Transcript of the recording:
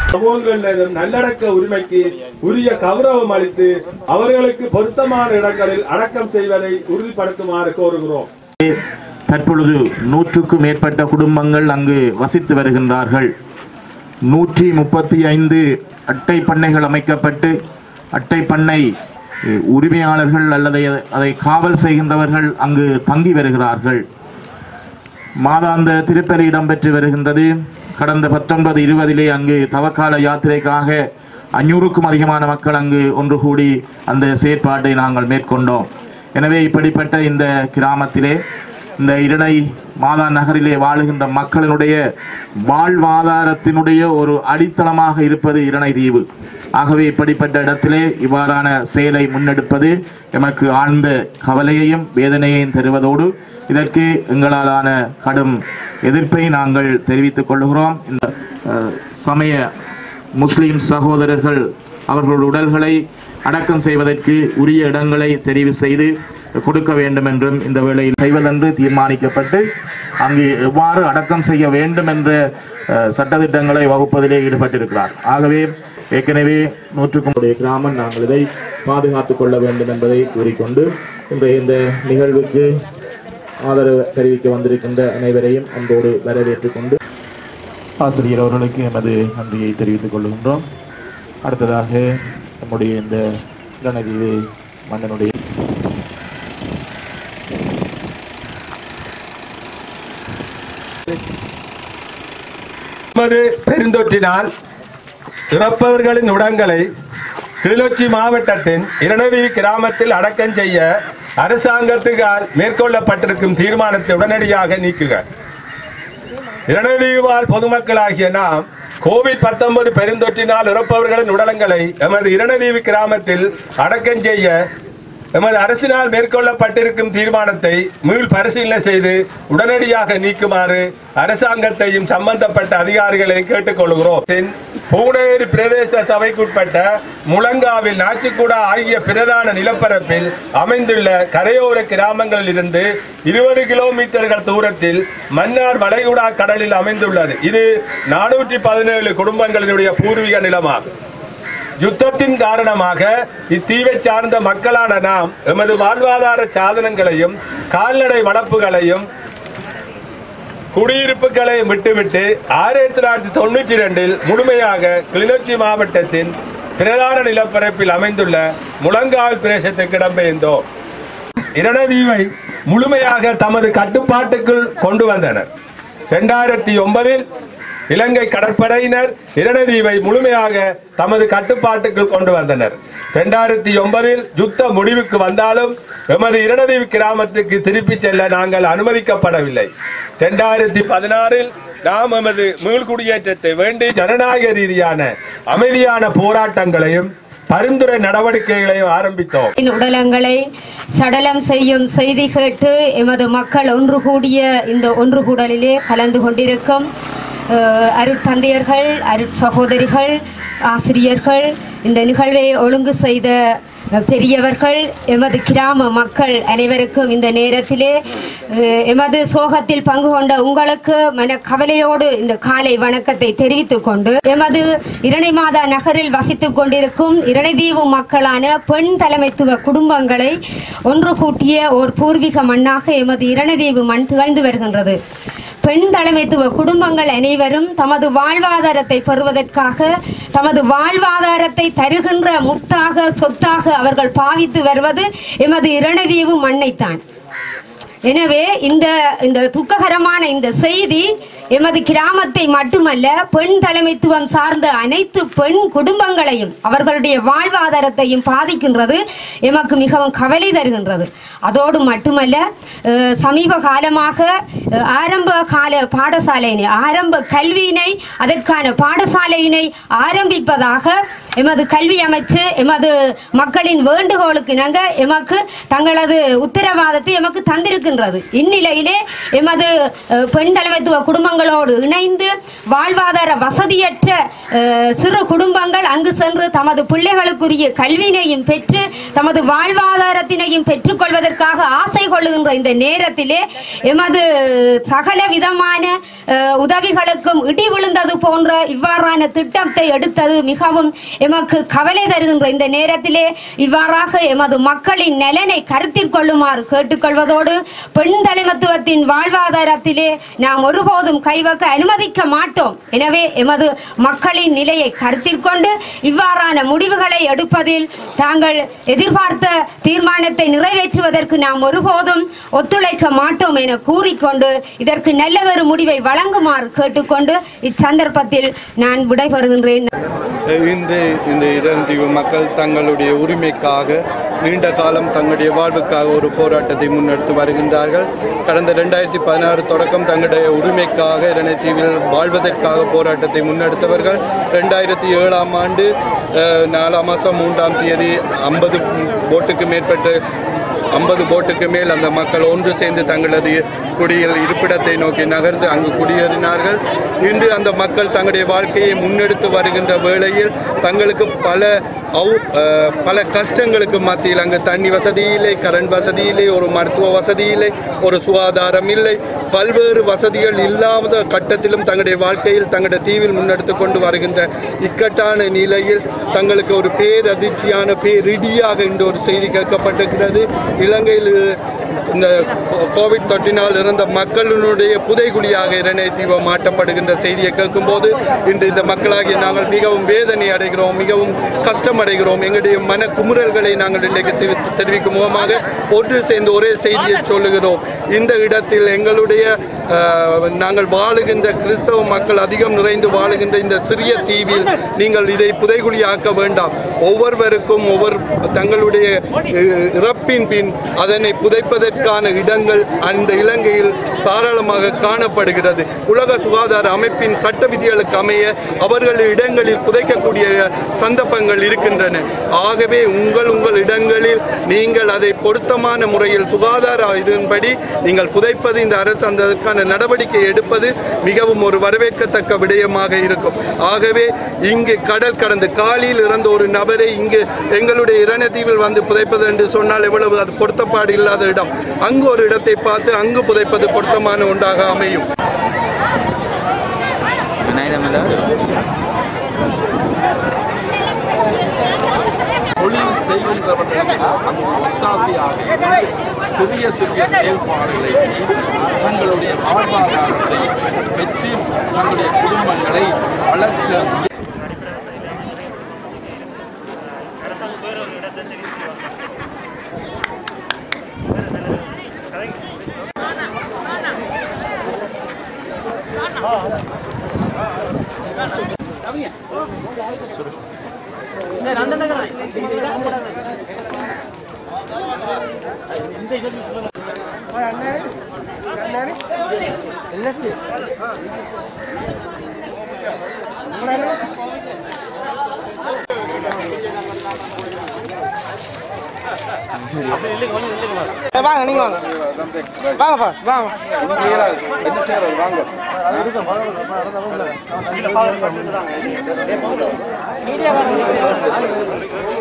சமூகங்களிலும் நல்லடக்க உரிமைக்கு உரிய கௌரவம் அளித்து அவர்களுக்கு பொருத்தமான இடங்களில் அடக்கம் செய்வதை உறுதிப்படுத்துமாறு கோருகிறோம் தற்பொழுது நூற்றுக்கும் மேற்பட்ட குடும்பங்கள் அங்கு வசித்து வருகின்றார்கள் நூற்றி முப்பத்தி ஐந்து அட்டை பண்ணைகள் அமைக்கப்பட்டு அட்டை பண்ணை அஹ், உரிமையாளர்கள் அல்லது அதை காவல் செய்கின்றவர்கள் அங்கு தங்கி வருகிறார்கள் மாதாந்த திருப்பலி இடம்பெற்று வருகின்றது கடந்த பத்தொன்பது இருபதிலே அங்கு தவக்கால யாத்திரைக்காக அஞ்சூறுக்கும் அதிகமான மக்கள் அங்கு ஒன்று கூடி அந்த செயற்பாட்டை நாங்கள் மேற்கொண்டோம் எனவே இப்படிப்பட்ட இந்த கிராமத்திலே இந்த இடனை மாதா நகரிலே வாழுகின்ற மக்களினுடைய வாழ்வாதாரத்தினுடைய ஒரு அடித்தளமாக இருப்பது இரணை தீவு ஆகவே இப்படிப்பட்ட இடத்திலே இவ்வாறான செயலை முன்னெடுப்பது எமக்கு ஆழ்ந்த கவலையையும் வேதனையையும் தருவதோடு இதற்கு எங்களாலான கடும் எதிர்ப்பை நாங்கள் தெரிவித்துக் கொள்கிறோம் இந்த அஹ், சமய முஸ்லிம் சகோதரர்கள் அவர்கள் உடல்களை அடக்கம் செய்வதற்கு உரிய இடங்களை தெரிவு செய்து கொடுக்க வேண்டும் என்றும் இந்த வேளையில் செய்வதென்று தீர்மானிக்கப்பட்டு அங்கு எவ்வாறு அடக்கம் செய்ய வேண்டும் என்ற அஹ், சட்டதிட்டங்களை வகுப்பதிலே ஈடுபட்டிருக்கிறார் ஆகவே ஏற்கனவே நூற்றுக்கும் உடைய கிராமம் நாங்கள் இதை பாதுகாத்துக் கொள்ள வேண்டும் என்பதை கூறிக்கொண்டு இன்றைய இந்த நிகழ்வுக்கு ஆதரவு தெரிவிக்க வந்திருக்கின்ற அனைவரையும் அன்போடு வரவேற்றுக் கொண்டு ஆசிரியர் அவர்களுக்கு எமது நன்றியை தெரிவித்துக் கொள்கின்றோம் அடுத்ததாக நம்முடைய இந்த இளநதீவு மன்னனுடைய நமது பெருந்தொற்றினால் இறப்பவர்களின் உடங்களை கிளிநொச்சி மாவட்டத்தின் இரணவி கிராமத்தில் அடக்கம் செய்ய அரசாங்கத்துக்கால் மேற்கொள்ளப்பட்டிருக்கும் தீர்மானத்தை உடனடியாக நீக்குக இரணதீவால் பொதுமக்களாகிய நாம் கோவிட் 19 பெருந்தொற்றினால் இறப்பவர்களின் உடலங்களை எமது இரணதீவு கிராமத்தில் அடக்கம் செய்ய எமது அரசினால் மேற்கொள்ளப்பட்டிருக்கும் தீர்மானத்தை மீள் பரிசீலனை செய்து உடனடியாக நீக்குமாறு அரசாங்கத்தையும் சம்பந்தப்பட்ட அதிகாரிகளை கேட்டுக்கொள்கிறோம் தென் பூனேரி பிரதேச சபைக்குட்பட்ட முழங்காவில் நாச்சிக்குடா ஆகிய பிரதான நிலப்பரப்பில் அமைந்துள்ள கரையோர கிராமங்களில் இருந்து இருபது கிலோமீட்டர்கள் தூரத்தில் மன்னார் வளைகுடா கடலில் அமைந்துள்ளது இது நானூற்றி பதினேழு குடும்பங்களினுடைய பூர்வீக நிலமாகும் யுத்தத்தின் காரணமாக இத்தீவை சார்ந்த மக்களான நாம் எமது வாழ்வாதார சாதனங்களையும் கால்நடை வளர்ப்புகளையும் குடியிருப்புகளையும் விட்டுவிட்டு ஆயிரத்தி தொள்ளாயிரத்தி தொண்ணூற்றி ரெண்டில் முழுமையாக கிளிநொச்சி மாவட்டத்தின் பிரதான நிலப்பரப்பில் அமைந்துள்ள முழங்கால் பிரதேசத்துக்கு இடம்பெயர்ந்தோம் இரணதீவை முழுமையாக தமது கட்டுப்பாட்டுக்குள் கொண்டு வந்தனர் இரண்டாயிரத்தி ஒன்பதில் இலங்கை கடற்படையினர் இரணதீவை முழுமையாக தமது கட்டுப்பாட்டுக்குள் கொண்டு வந்தனர் இரண்டாயிரத்தி ஒன்பதில் யுத்த முடிவுக்கு வந்தாலும் எமது இரணதீவு கிராமத்துக்கு திருப்பிச் செல்ல நாங்கள் அனுமதிக்கப்படவில்லை இரண்டாயிரத்தி பதினாறில் நாம் எமது மீள்குடியேற்றத்தை வேண்டி ஜனநாயக ரீதியான அமைதியான போராட்டங்களையும் பரிந்துரை நடவடிக்கைகளையும் ஆரம்பித்தோம் என் உடலங்களை சடலம் செய்யும் செய்தி கேட்டு எமது மக்கள் ஒன்று கூடிய இந்த ஒன்று கூடலிலே கலந்து கொண்டிருக்கும் அஹ், அருட்தந்தையர்கள் அருட் சகோதரிகள் ஆசிரியர்கள் இந்த நிகழ்வை ஒழுங்கு செய்த அஹ், பெரியவர்கள் எமது கிராம மக்கள் அனைவருக்கும் இந்த நேரத்திலே அஹ், எமது சோகத்தில் பங்கு கொண்ட உங்களுக்கு மன கவலையோடு இந்த காலை வணக்கத்தை தெரிவித்துக் கொண்டு எமது இரணை மாதா நகரில் வசித்துக் கொண்டிருக்கும் இரணைதீவு மக்களான பெண் தலைமைத்துவ குடும்பங்களை ஒன்று கூட்டிய ஓர் பூர்வீக மண்ணாக எமது இரணைதீவு மண் திகழ்ந்து வருகின்றது பெண் தலைமைத்துவ குடும்பங்கள் அனைவரும் தமது வாழ்வாதாரத்தை பெறுவதற்காக தமது வாழ்வாதாரத்தை தருகின்ற முத்தாக சொத்தாக அவர்கள் பாவித்து வருவது எமது இரணைதீவு மண்ணைத்தான் எனவே இந்த இந்த துக்ககரமான இந்த செய்தி எமது கிராமத்தை மட்டுமல்ல பெண் தலைமைத்துவம் சார்ந்த அனைத்து பெண் குடும்பங்களையும் அவர்களுடைய வாழ்வாதாரத்தையும் பாதிக்கின்றது எமக்கு மிகவும் கவலை தருகின்றது அதோடு மட்டுமல்ல அஹ், சமீப காலமாக அஹ், ஆரம்ப கால பாடசாலையினை ஆரம்ப கல்வியினை அதற்கான பாடசாலையினை ஆரம்பிப்பதாக எமது கல்வி அமைச்சு எமது மக்களின் வேண்டுகோளுக்கு இணங்க எமக்கு தங்களது உத்தரவாதத்தை எமக்கு தந்திருக்கின்றது இந்நிலையிலே எமது அஹ், பெண் தலைமைத்துவ குடும்பங்கள் குடும்பங்களோடு இணைந்து வாழ்வாதார வசதியற்ற அஹ், சிறு குடும்பங்கள் அங்கு சென்று தமது பிள்ளைகளுக்குரிய கல்வியினையும் பெற்று தமது வாழ்வாதாரத்தினையும் பெற்றுக்கொள்வதற்காக ஆசை கொள்ளுகின்ற இந்த நேரத்திலே எமது சகல விதமான அஹ், உதவிகளுக்கும் இடி விழுந்தது போன்ற இவ்வாறான திட்டத்தை எடுத்தது மிகவும் எமக்கு கவலை தருகின்ற இந்த நேரத்திலே இவ்வாறாக எமது மக்களின் நலனை கருத்தில் கொள்ளுமாறு கேட்டுக்கொள்வதோடு பெண் தலைமத்துவத்தின் வாழ்வாதாரத்திலே நாம் ஒருபோதும் கைவக்க அனுமதிக்க மாட்டோம் எனவே எமது மக்களின் நிலையை கருத்தில் கொண்டு இவ்வாறான முடிவுகளை எடுப்பதில் தாங்கள் எதிர்பார்த்த தீர்மானத்தை நிறைவேற்றுவதற்கு நாம் ஒருபோதும் ஒத்துழைக்க மாட்டோம் என கூறிக்கொண்டு இதற்கு நல்லதொரு முடிவை வழங்குமாறு கேட்டுக்கொண்டு இச்சந்தர்ப்பத்தில் நான் விடைபெறுகின்றேன் இன்று இந்த இரந்தீவு மக்கள் தங்களுடைய உரிமைக்காக நீண்ட காலம் தங்களுடைய வாழ்வுக்காக ஒரு போராட்டத்தை முன்னெடுத்து வருகின்றார்கள் கடந்த ரெண்டாயிரத்தி பதினாறு தொடக்கம் தங்களுடைய உரிமைக்காக இரணைத்தீவில் வாழ்வதற்காக போராட்டத்தை முன்னெடுத்தவர்கள் ரெண்டாயிரத்தி ஏழாம் ஆண்டு அஹ், நாலாம் மாதம் மூன்றாம் தேதி ஐம்பது போட்டுக்கு மேற்பட்ட ஐம்பது போட்டுக்கு மேல் அந்த மக்கள் ஒன்று சேர்ந்து தங்களது குடியில் இருப்பிடத்தை நோக்கி நகர்ந்து அங்கு குடியேறினார்கள் இன்று அந்த மக்கள் தங்களுடைய வாழ்க்கையை முன்னெடுத்து வருகின்ற வேளையில் தங்களுக்கு பல அவு அஹ், பல கஷ்டங்களுக்கு மத்தியில் அங்கு தண்ணி வசதி இல்லை கரண்ட் வசதி இல்லை ஒரு மருத்துவ வசதி இல்லை ஒரு சுகாதாரம் இல்லை பல்வேறு வசதிகள் இல்லாத கட்டத்திலும் தங்களுடைய வாழ்க்கையில் தங்களுடைய தீவில் முன்னெடுத்து கொண்டு வருகின்ற இக்கட்டான நிலையில் தங்களுக்கு ஒரு பேரதிர்ச்சியான பேரிடியாக இன்று ஒரு செய்தி கேட்கப்பட்டிருக்கிறது இலங்கையில் இந்த கோ- கோவிட் தொற்றினால் இறந்த மக்களினுடைய புதைகுழியாக இரணத்தீவு மாற்றப்படுகின்ற செய்தியை கேட்கும்போது இன்று இந்த மக்களாகிய நாங்கள் மிகவும் வேதனை அடைகிறோம் மிகவும் கஷ்டம் அடைகிறோம் எங்களுடைய மன குமுறல்களை நாங்கள் இன்றைக்கு தெரிவி- தெரிவிக்கும் முகமாக ஒன்று சேர்ந்து ஒரே செய்தியை சொல்லுகிறோம் இந்த இடத்தில் எங்களுடைய அஹ், நாங்கள் வாழுகின்ற கிறிஸ்தவ மக்கள் அதிகம் நிறைந்து வாழுகின்ற இந்த சிறிய தீவில் நீங்கள் இதை புதைகுழியாக்க வேண்டாம் ஒவ்வொருவருக்கும் ஒவ்வொரு தங்களுடைய அஹ், இறப்பின் பின் அதனை புதைப்பதற்கான இடங்கள் அந்த இலங்கையில் தாராளமாக காணப்படுகிறது உலக சுகாதார அமைப்பின் சட்ட விதிகளுக்கு அமைய அவர்கள் இடங்களில் புதைக்கக்கூடிய சந்தர்ப்பங்கள் இருக்கின்றன ஆகவே உங்கள் உங்கள் இடங்களில் நீங்கள் அதை பொருத்தமான முறையில் சுகாதார இதன்படி நீங்கள் புதைப்பது இந்த அரசு அந்த அதற்கான நடவடிக்கை எடுப்பது மிகவும் ஒரு வரவேற்கத்தக்க விடயமாக இருக்கும் ஆகவே இங்கு கடல் கடந்து காலியில் இறந்த ஒரு நபரை இங்கு எங்களுடைய இரணத்தீவில் வந்து புதைப்பது என்று சொன்னால் எவ்வளவு அது பொருத்தப்பாடு இல்லாத இடம் அங்கு ஒரு இடத்தை பார்த்து அங்கு புதைப்பது பொருத்தமான ஒன்றாக அமையும் தொழில் செய்கின்றவர்களுக்கு அது ஒத்தாசையாக சிறிய சிறிய செயல்பாடுகளை செய்து தங்களுடைய வாழ்வாதாரத்தை பெற்று தங்களுடைய குடும்பங்களை வளர்க்க வாங்க நீங்க வாங்க வாங்கப்பா வாங்க வாங்க